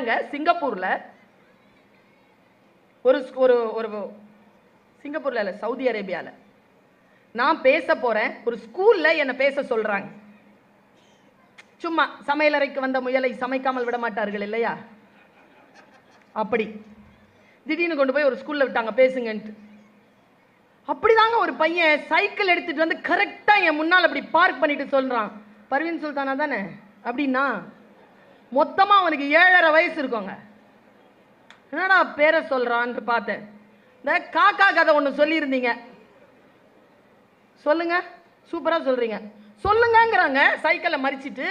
பாருங்க சிங்கப்பூர்ல ஒரு ஸ்- ஒரு ஒரு சிங்கப்பூர்ல இல்ல சவுதி அரேபியால நான் பேச போறேன் ஒரு ஸ்கூல்ல என்ன பேச சொல்றாங்க சும்மா சமையலறைக்கு வந்த முயலை சமைக்காமல் விட மாட்டார்கள் இல்லையா அப்படி திடீர்னு கொண்டு போய் ஒரு ஸ்கூல்ல விட்டாங்க பேசுங்கன்ட்டு அப்படிதாங்க ஒரு பையன் சைக்கிள் எடுத்துட்டு வந்து கரெக்டா என் முன்னால் அப்படி பார்க் பண்ணிட்டு சொல்றான் பர்வீன் சுல்தானா தானே அப்படின்னா மொத்தமா அவனுக்கு ஏழரை வயசு இருக்குங்க என்னடா பேரை சொல்றான்னு பார்த்தேன் இந்த காக்கா கதை ஒன்று சொல்லியிருந்தீங்க சொல்லுங்க சூப்பரா சொல்றீங்க சொல்லுங்கங்கிறாங்க சைக்கிளை மறிச்சிட்டு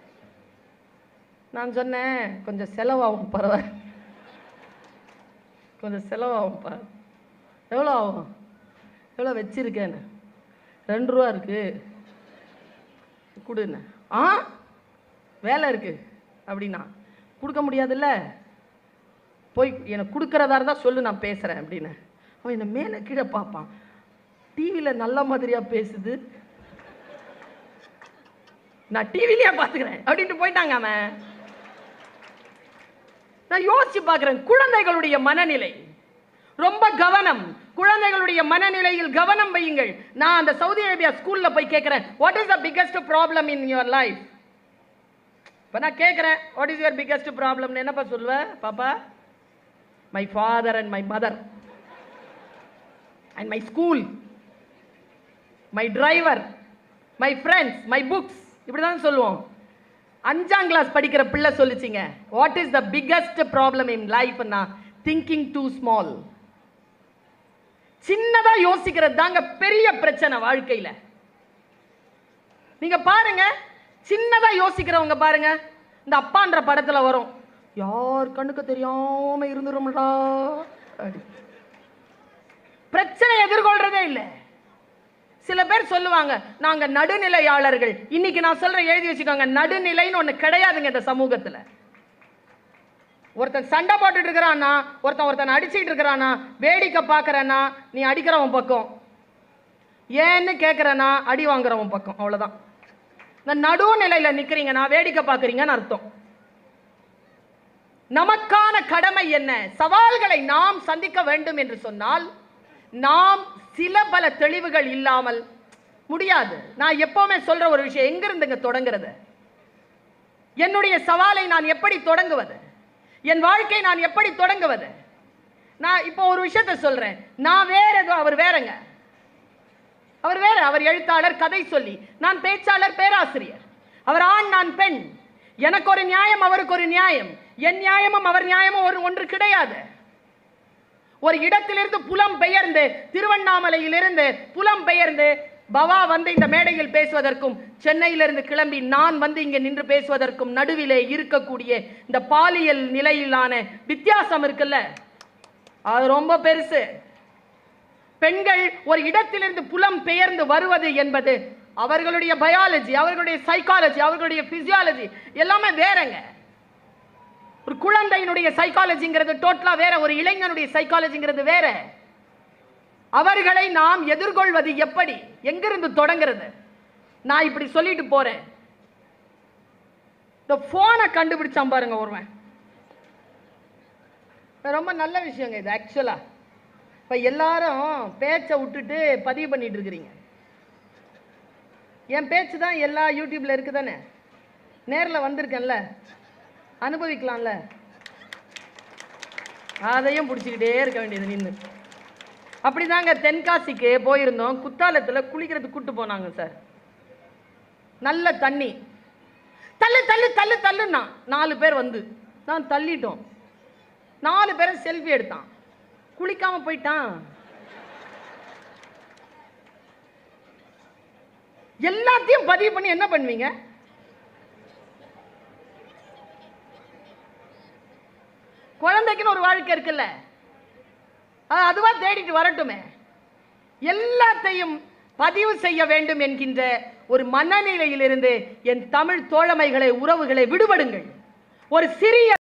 நான் சொன்னேன் கொஞ்சம் செலவாகும் பரவாயில்ல கொஞ்சம் செலவாகும் பாரு எவ்வளோ ஆகும் எவ்வளோ வச்சிருக்கேன்னு ரெண்டு ரூபா இருக்கு கொடுன்னு ஆ வேலை இருக்கு அப்படின்னா கொடுக்க முடியாதுல்ல போய் எனக்கு கொடுக்குறதா இருந்தால் சொல்லு நான் பேசுகிறேன் அப்படின்னு அவன் என்னை மேலே கீழே பார்ப்பான் டிவியில் நல்ல மாதிரியாக பேசுது நான் டிவிலேயே பார்த்துக்கிறேன் அப்படின்ட்டு போயிட்டாங்க அவன் நான் யோசிச்சு பார்க்கிறேன் குழந்தைகளுடைய மனநிலை ரொம்ப கவனம் குழந்தைகளுடைய மனநிலையில் கவனம் வையுங்கள் நான் அந்த சவுதி அரேபியா ஸ்கூல்ல போய் கேட்கிறேன் what is the biggest problem in your life இப்போ நான் கேட்குறேன் வாட் இஸ் யுவர் பிக்கஸ்ட் ப்ராப்ளம்னு என்னப்பா சொல்லுவ பாப்பா my father and my mother and my school my driver my friends my books இப்படி தான் சொல்லுவோம் அஞ்சாம் கிளாஸ் படிக்கிற பிள்ளை சொல்லுச்சிங்க what is the biggest problem in லைஃப்னா திங்கிங் டூ ஸ்மால் சின்னதா யோசிக்கிறது தாங்க பெரிய பிரச்சனை வாழ்க்கையில நீங்க பாருங்க சின்னதா யோசிக்கிறவங்க பாருங்க இந்த அப்பான்ற படத்துல வரும் யார் கண்ணுக்கு தெரியாம இருந்துரும்டா அப்படி. பிரச்சனை எதிர்கொள்றதே இல்லை சில பேர் சொல்லுவாங்க நாங்க நடுநிலையாளர்கள் இன்னைக்கு நான் சொல்றேன் எழுதி வச்சுக்கோங்க நடுநிலைன்னு ஒண்ணு கிடையாதுங்க இந்த சமூகத்துல ஒருத்தன் சண்டை போட்டுட்டு இருக்கிறானா ஒருத்தன் ஒருத்தன் அடிச்சிட்டு இருக்கிறானா வேடிக்கை பார்க்கறனா நீ அடிக்கிறவன் பக்கம் ஏன்னு கேட்கறனா அடி வாங்குறவன் பக்கம் அவ்வளவுதான் இந்த நடுநிலையில நிக்கிறீங்க நான் வேடிக்கை பார்க்கறீங்கன்னு அர்த்தம் நமக்கான கடமை என்ன சவால்களை நாம் சந்திக்க வேண்டும் என்று சொன்னால் நாம் சில பல தெளிவுகள் இல்லாமல் முடியாது நான் எப்பவுமே சொல்ற ஒரு விஷயம் எங்க இருந்துங்க தொடங்குறது என்னுடைய சவாலை நான் எப்படி தொடங்குவது என் வாழ்க்கை நான் எப்படி தொடங்குவது நான் இப்போ ஒரு விஷயத்த சொல்றேன் நான் வேற ஏதோ அவர் வேறங்க அவர் வேற அவர் எழுத்தாளர் கதை சொல்லி நான் பேச்சாளர் பேராசிரியர் அவர் ஆண் நான் பெண் எனக்கு ஒரு நியாயம் அவருக்கு ஒரு நியாயம் என் நியாயமும் அவர் நியாயமும் ஒரு ஒன்று கிடையாது ஒரு இடத்திலிருந்து புலம் பெயர்ந்து திருவண்ணாமலையிலிருந்து புலம் பெயர்ந்து பவா வந்து இந்த மேடையில் பேசுவதற்கும் சென்னையிலிருந்து கிளம்பி நான் வந்து இங்கே நின்று பேசுவதற்கும் நடுவிலே இருக்கக்கூடிய இந்த பாலியல் நிலையிலான வித்தியாசம் இருக்குல்ல அது ரொம்ப பெருசு பெண்கள் ஒரு இடத்திலிருந்து புலம் பெயர்ந்து வருவது என்பது அவர்களுடைய பயாலஜி அவர்களுடைய சைக்காலஜி அவர்களுடைய பிசியாலஜி எல்லாமே வேறங்க ஒரு குழந்தையினுடைய சைக்காலஜிங்கிறது டோட்டலா வேற ஒரு இளைஞனுடைய சைக்காலஜிங்கிறது வேற அவர்களை நாம் எதிர்கொள்வது எப்படி எங்கிருந்து தொடங்குறது நான் இப்படி சொல்லிட்டு போறேன் இந்த போனை கண்டுபிடிச்சான் பாருங்க ஒருவன் இது ரொம்ப நல்ல விஷயங்க இது ஆக்சுவலா இப்ப எல்லாரும் பேச்சை விட்டுட்டு பதிவு பண்ணிட்டு இருக்கிறீங்க என் பேச்சு தான் எல்லா யூடியூப்ல இருக்குதானே நேர்ல வந்திருக்கேன்ல அனுபவிக்கலாம்ல அதையும் பிடிச்சிக்கிட்டே இருக்க வேண்டியது நின்று அப்படிதாங்க தென்காசிக்கு போயிருந்தோம் குத்தாலத்தில் குளிக்கிறதுக்கு கூட்டு போனாங்க சார் நல்ல தண்ணி தள்ளு தள்ளு தள்ளு தள்ளுன்னா நாலு பேர் வந்து நான் தள்ளிட்டோம் நாலு பேரும் செல்ஃபி எடுத்தான் குளிக்காம போயிட்டான் எல்லாத்தையும் பதிவு பண்ணி என்ன பண்ணுவீங்க குழந்தைக்குன்னு ஒரு வாழ்க்கை இருக்குல்ல அது அதுவா தேடிட்டு வரட்டுமே எல்லாத்தையும் பதிவு செய்ய வேண்டும் என்கின்ற ஒரு மனநிலையிலிருந்து என் தமிழ் தோழமைகளை உறவுகளை விடுபடுங்கள் ஒரு சிறிய